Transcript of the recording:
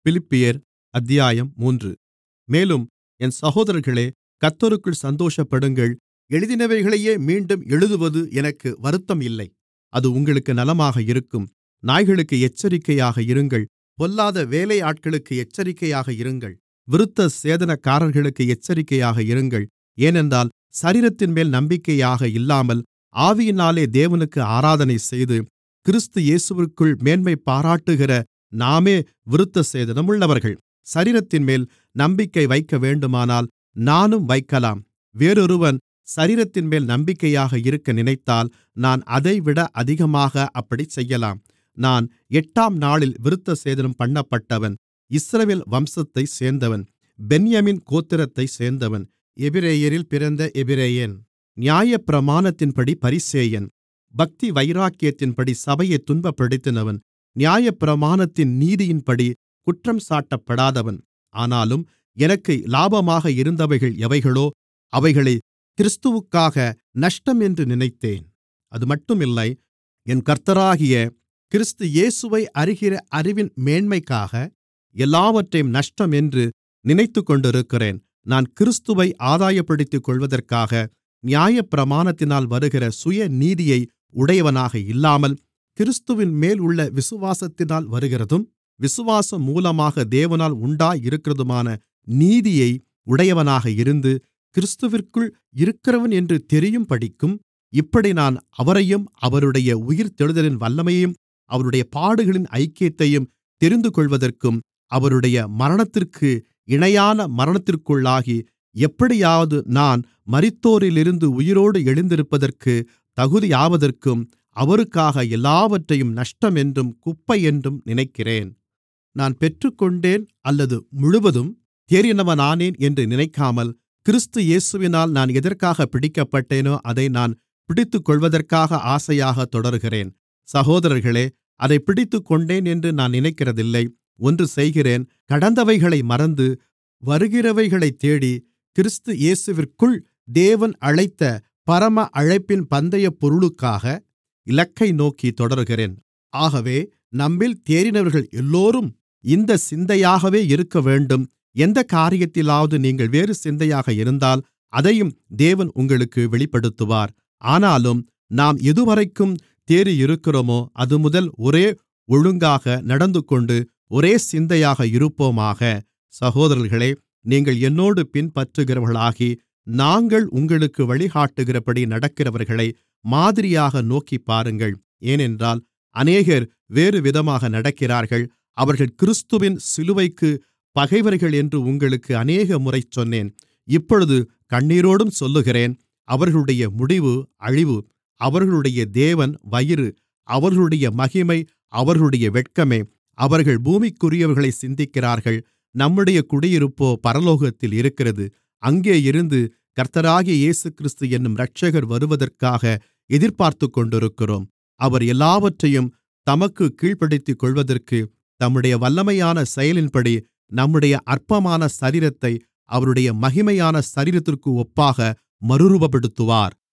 பிலிப்பியர் அத்தியாயம் மூன்று மேலும் என் சகோதரர்களே கர்த்தருக்குள் சந்தோஷப்படுங்கள் எழுதினவைகளையே மீண்டும் எழுதுவது எனக்கு வருத்தம் இல்லை அது உங்களுக்கு நலமாக இருக்கும் நாய்களுக்கு எச்சரிக்கையாக இருங்கள் பொல்லாத வேலையாட்களுக்கு எச்சரிக்கையாக இருங்கள் விருத்தசேதனக்காரர்களுக்கு எச்சரிக்கையாக இருங்கள் ஏனென்றால் சரீரத்தின்மேல் நம்பிக்கையாக இல்லாமல் ஆவியினாலே தேவனுக்கு ஆராதனை செய்து கிறிஸ்து இயேசுவிற்குள் மேன்மைபாராட்டுகிற நாமே விருத்தசேதனமுள்ளவர்கள் சரீரத்தின்மேல் நம்பிக்கை வைக்கவேண்டுமானால் நானும் வைக்கலாம் வேறொருவன் சரீரத்தின்மேல் நம்பிக்கையாக இருக்க நினைத்தால் நான் அதைவிட அதிகமாக அப்படிச் செய்யலாம் நான் எட்டாம் நாளில் விருத்தசேதனம் பண்ணப்பட்டவன் இஸ்ரவேல் வம்சத்தைச் சேர்ந்தவன் பென்யமீன் கோத்திரத்தைச் சேர்ந்தவன் எபிரெயரில் பிறந்த எபிரெயன் நியாயப்பிரமாணத்தின்படி பரிசேயன் பக்தி வைராக்கியத்தின்படி சபையைத் துன்பப்படுத்தினவன் நியாயப்பிரமாணத்தின் நீதியின்படி குற்றம்சாட்டப்படாதவன் ஆனாலும் எனக்கு லாபமாக இருந்தவைகள் எவைகளோ அவைகளை கிறிஸ்துவுக்காக நஷ்டம் என்று நினைத்தேன் அதுமட்டுமில்லை என் கர்த்தராகிய கிறிஸ்து இயேசுவை அறிகிற அறிவின் மேன்மைக்காக எல்லாவற்றையும் நஷ்டம் என்று நினைத்துக்கொண்டிருக்கிறேன் நான் கிறிஸ்துவை ஆதாயப்படுத்திக்கொள்வதற்காக நியாயப்பிரமாணத்தினால் வருகிற சுயநீதியை உடையவனாக இல்லாமல் கிறிஸ்துவின்மேல் உள்ள விசுவாசத்தினால் வருகிறதும் விசுவாசம் மூலமாக தேவனால் உண்டாயிருக்கிறதுமான நீதியை உடையவனாக இருந்து கிறிஸ்துவிற்குள் இருக்கிறவன் என்று தெரியும்படிக்கும் இப்படி நான் அவரையும் அவருடைய உயிர்த்தெழுதலின் வல்லமையையும் அவருடைய பாடுகளின் ஐக்கியத்தையும் தெரிந்துகொள்வதற்கும் அவருடைய மரணத்திற்கு இணையான மரணத்திற்குள்ளாகி எப்படியாவது நான் மரித்தோரிலிருந்து உயிரோடு எழுந்திருப்பதற்கு தகுதியாவதற்கும் அவருக்காக எல்லாவற்றையும் நஷ்டம் என்றும் குப்பை என்றும் நினைக்கிறேன் நான் பெற்றுக்கொண்டேன் அல்லது முழுவதும் தேறினவனானேன் என்று நினைக்காமல் கிறிஸ்து இயேசுவினால் நான் எதற்காக பிடிக்கப்பட்டேனோ அதை நான் பிடித்துக்கொள்வதற்காக ஆசையாக தொடர்கிறேன் சகோதரர்களே அதை பிடித்துக்கொண்டேன் என்று நான் நினைக்கிறதில்லை ஒன்று செய்கிறேன் கடந்தவைகளை மறந்து வருகிறவைகளைத் தேடி கிறிஸ்து இயேசுவிற்குள் தேவன் அழைத்த பரம அழைப்பின் பந்தயப் பொருளுக்காக இலக்கை நோக்கி தொடருகிறேன் ஆகவே நம்மில் தேறினவர்கள் எல்லோரும் இந்த சிந்தையாகவே இருக்கவேண்டும் எந்த காரியத்திலாவது நீங்கள் வேறு சிந்தையாக இருந்தால் அதையும் தேவன் உங்களுக்கு வெளிப்படுத்துவார் ஆனாலும் நாம் எதுவரைக்கும் தேறியிருக்கிறோமோ அதுமுதல் ஒரே ஒழுங்காக நடந்துகொண்டு ஒரே சிந்தையாக இருப்போமாக சகோதரர்களே நீங்கள் என்னோடு பின்பற்றுகிறவர்களாகி நாங்கள் உங்களுக்கு வழிகாட்டுகிறபடி நடக்கிறவர்களை மாதிரியாக நோக்கிப்பாருங்கள் ஏனென்றால் அநேகர் வேறுவிதமாக நடக்கிறார்கள் அவர்கள் கிறிஸ்துவின் சிலுவைக்கு பகைவர்கள் என்று உங்களுக்கு அநேகமுறை சொன்னேன் இப்பொழுது கண்ணீரோடும் சொல்லுகிறேன் அவர்களுடைய முடிவு அழிவு அவர்களுடைய தேவன் வயிறு அவர்களுடைய மகிமை அவர்களுடைய வெட்கமே அவர்கள் பூமிக்குரியவர்களை சிந்திக்கிறார்கள் நம்முடைய குடியிருப்போ பரலோகத்தில் இருக்கிறது அங்கே இருந்து கர்த்தராகிய இயேசுகிறிஸ்து என்னும் இரட்சகர் வருவதற்காக எதிர்பார்த்துக்கொண்டிருக்கிறோம் அவர் எல்லாவற்றையும் தமக்கு கீழ்ப்படுத்திக் கொள்வதற்கு தம்முடைய வல்லமையான செயலின்படி நம்முடைய அற்பமான சரீரத்தை அவருடைய மகிமையான சரீரத்திற்கு ஒப்பாக மறுரூபப்படுத்துவார்